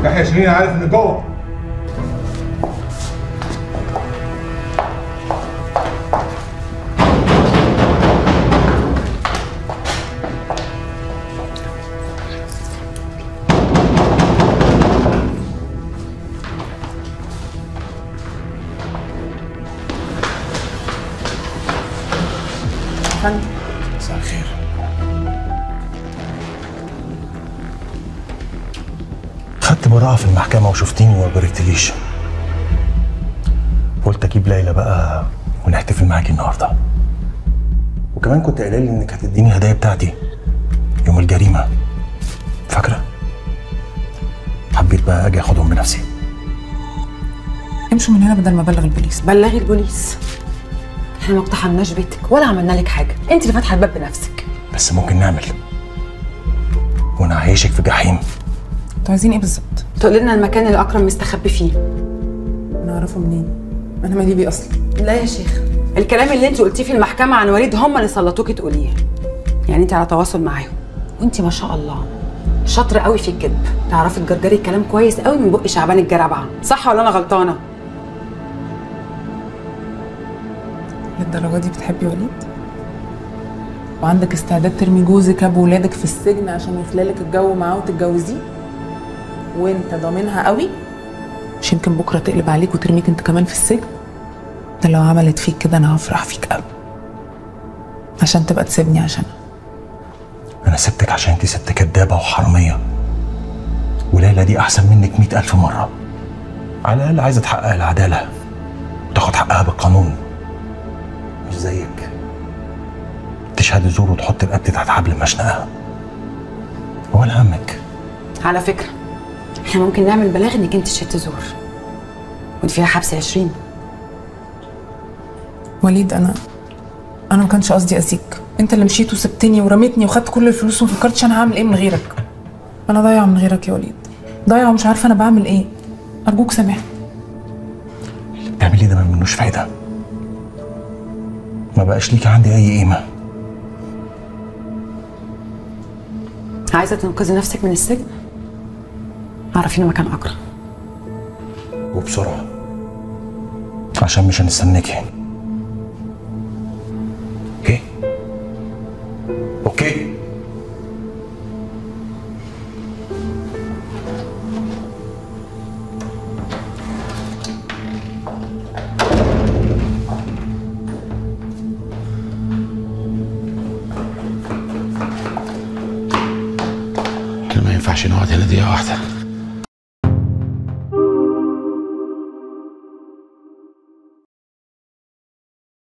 يحيى شيرين عارف انك جوه مساء الخير خدت براءة في المحكمة وشفتيني وما باركتليش قلت اجيب ليلى بقى ونحتفل معاكي النهارده وكمان كنت قايله لي انك هتديني الهدايا بتاعتي يوم الجريمة فاكرة؟ حبيت بقى اجي اخدهم بنفسي امشوا من هنا بدل ما ابلغ البوليس بلغي البوليس احنا ما اقتحمناش بيتك ولا عملنا لك حاجه انت اللي فاتحه الباب بنفسك بس ممكن نعمل وانا عايشك في جحيم انتوا عايزين ايه بالظبط تقول لنا المكان اللي اكرم مستخبي فيه انا اعرفه منين انا مالي بيه اصلا لا يا شيخ الكلام اللي انت قلتيه في المحكمه عن وليد هم اللي سلطوكي تقوليه يعني انت على تواصل معاهم وانت ما شاء الله شاطره قوي في الكذب تعرفي تجرجري الكلام كويس قوي من بق شعبان الجربعه صح ولا انا غلطانه للدرجه دي بتحبي وليد وعندك استعداد ترمي جوزك ابو ولادك في السجن عشان يخلالك الجو معاه وتتجوزيه وانت ضامنها قوي مش يمكن بكره تقلب عليك وترميك انت كمان في السجن ده لو عملت فيك كده انا هفرح فيك قوي عشان تبقى تسيبني عشانها انا سبتك عشان انت ست كدابه وحراميه وليلى دي احسن منك مئة الف مره على الاقل عايزه تحقق العداله وتاخد حقها بالقانون مش زيك تشهد زور وتحط رقبتي تحت حبل مشنقها ولا همك على فكره احنا ممكن نعمل بلاغ انك انت شت زور وانت فيها حبس 20 وليد انا انا ما كانش قصدي اذيك انت اللي مشيت وسبتني ورميتني وخدت كل الفلوس وما فكرتش انا هعمل ايه من غيرك انا ضايعه من غيرك يا وليد ضايعه ومش عارفه انا بعمل ايه ارجوك سامحني بتعملي ده ما منوش فايده ما بقاش ليكي عندي اي قيمه عايزه تنقذي نفسك من السجن اعرفي مكان اكرم وبسرعه عشان مش هنستناكي اوكي اوكي احنا ما ينفعش نقعد هنا دقيقة واحدة